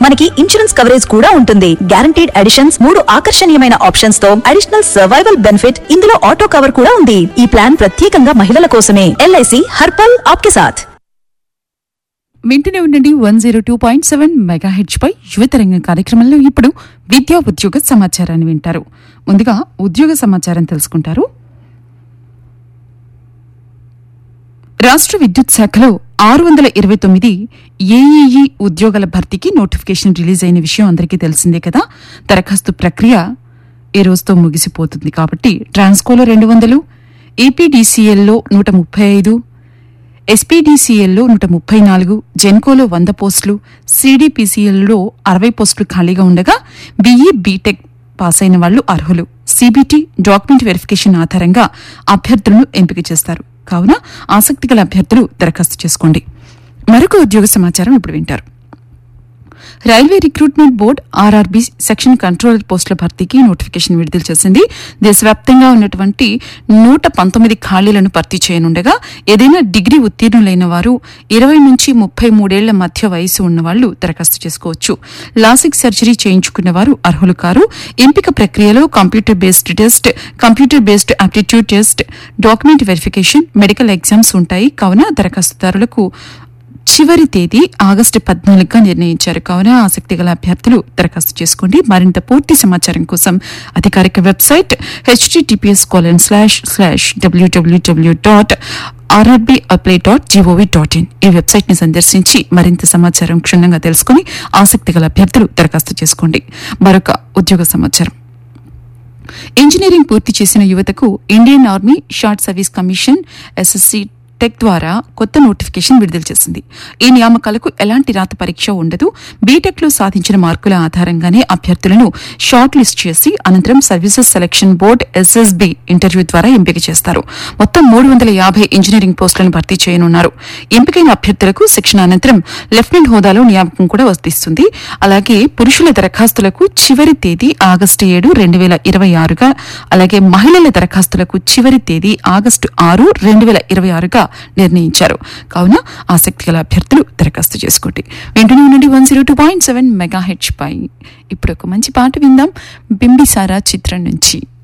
మనకి insurance coverage కూడా ఉంటుంది గ్యారంటీడ్ అడిషన్స్ మూడు ఆకర్షణీయమైన ఆప్షన్స్ తో అడిషనల్ సర్వైవల్ బెనిఫిట్ ఇందులో ఆటో కవర్ కూడా ఉంది ఈ ప్లాన్ ప్రత్యేకంగా మహిళల కోసమే ఎల్ఐసి హర్పల్ ఆప్కే సాథ్ వింటూనే ఉండండి one zero two point seven megahertz పై యువతరంగం కార్యక్రమంలో ఇప్పుడు విద్యా ఉద్యోగ సమాచారాన్ని వింటారు ముందుగా ఉద్యోగ సమాచారం తెలుసుకుంటారు రాష్ట్ర విద్యుత్ శాఖలో ఆరు వందల ఇరవై తొమ్మిది ఏఈఈ ఉద్యోగాల భర్తీకి నోటిఫికేషన్ రిలీజ్ అయిన విషయం అందరికీ తెలిసిందే కదా దరఖాస్తు ప్రక్రియ ఈ రోజుతో ముగిసిపోతుంది కాబట్టి ట్రాన్స్కోలో రెండు వందలు ఏపీడీసీఎల్లో నూట ముప్పై ఐదు ఎస్పీడీసీఎల్లో నూట ముప్పై నాలుగు జెన్కోలో వంద పోస్టులు సిడిపిసిఎల్లో అరవై పోస్టులు ఖాళీగా ఉండగా బీఈ బీటెక్ పాస్ అయిన వాళ్లు అర్హులు సిబిటి డాక్యుమెంట్ వెరిఫికేషన్ ఆధారంగా అభ్యర్థులను ఎంపిక చేస్తారు కావున ఆసక్తి గల అభ్యర్థులు దరఖాస్తు చేసుకోండి మరొక ఉద్యోగ సమాచారం ఇప్పుడు వింటారు railway recruitment board R R B section controller పోస్టుల భర్తీకి నోటిఫికేషన్ విడుదల చేసింది దేశవ్యాప్తంగా ఉన్నటువంటి నూట పంతొమ్మిది ఖాళీలను భర్తీ చేయనుండగా ఏదైనా డిగ్రీ ఉత్తీర్ణులైన వారు ఇరవై నుంచి ముప్పై మూడేళ్ల మధ్య వయసు ఉన్నవాళ్లు దరఖాస్తు చేసుకోవచ్చు లాసిక్ సర్జరీ చేయించుకున్న వారు అర్హులు కారు ఎంపిక ప్రక్రియలో computer based test computer based aptitude test document verification medical exams ఉంటాయి కావున దరఖాస్తుదారులకు చివరి తేదీ ఆగస్టు పద్నాలుగుగా నిర్ణయించారు కావున ఆసక్తి గల అభ్యర్థులు దరఖాస్తు చేసుకోండి మరింత పూర్తి సమాచారం కోసం అధికారిక website H T T P S colon slash slash W W W dot R R B apply dot G O V dot in ఈ వెబ్సైట్ ని సందర్శించి మరింత సమాచారం క్షుణ్ణంగా తెలుసుకుని ఆసక్తి గల అభ్యర్థులు దరఖాస్తు చేసుకోండి మరొక ఉద్యోగ సమాచారం ఇంజనీరింగ్ పూర్తి చేసిన యువతకు Indian army short service commission S S C tech ద్వారా కొత్త నోటిఫికేషన్ విడుదల చేసింది ఈ నియామకాలకు ఎలాంటి రాత పరీక్ష ఉండదు బీటెక్ లో సాధించిన మార్కుల ఆధారంగానే అభ్యర్థులను షార్ట్ లిస్ట్ చేసి అనంతరం services selection board S S B interview ద్వారా ఎంపిక చేస్తారు మొత్తం మూడు వందల యాభై ఇంజనీరింగ్ పోస్టులను భర్తీ చేయనున్నారు ఎంపికైన అభ్యర్థులకు శిక్షణ అనంతరం లెఫ్టినెంట్ హోదాలో నియామకం కూడా వర్తిస్తుంది అలాగే పురుషుల దరఖాస్తులకు చివరి తేదీ ఆగస్టు ఏడు రెండు వేల ఇరవై ఆరుగా అలాగే మహిళల దరఖాస్తులకు చివరి తేదీ ఆగస్టు ఆరు రెండు వేల ఇరవై ఆరుగా నిర్ణయించారు కావున ఆసక్తి గల అభ్యర్థులు దరఖాస్తు చేసుకోండి వెంటనే ఉండండి one zero two point seven megahertz పై ఇప్పుడు ఒక మంచి పాట విందాం బింబిసారా చిత్రం నుంచి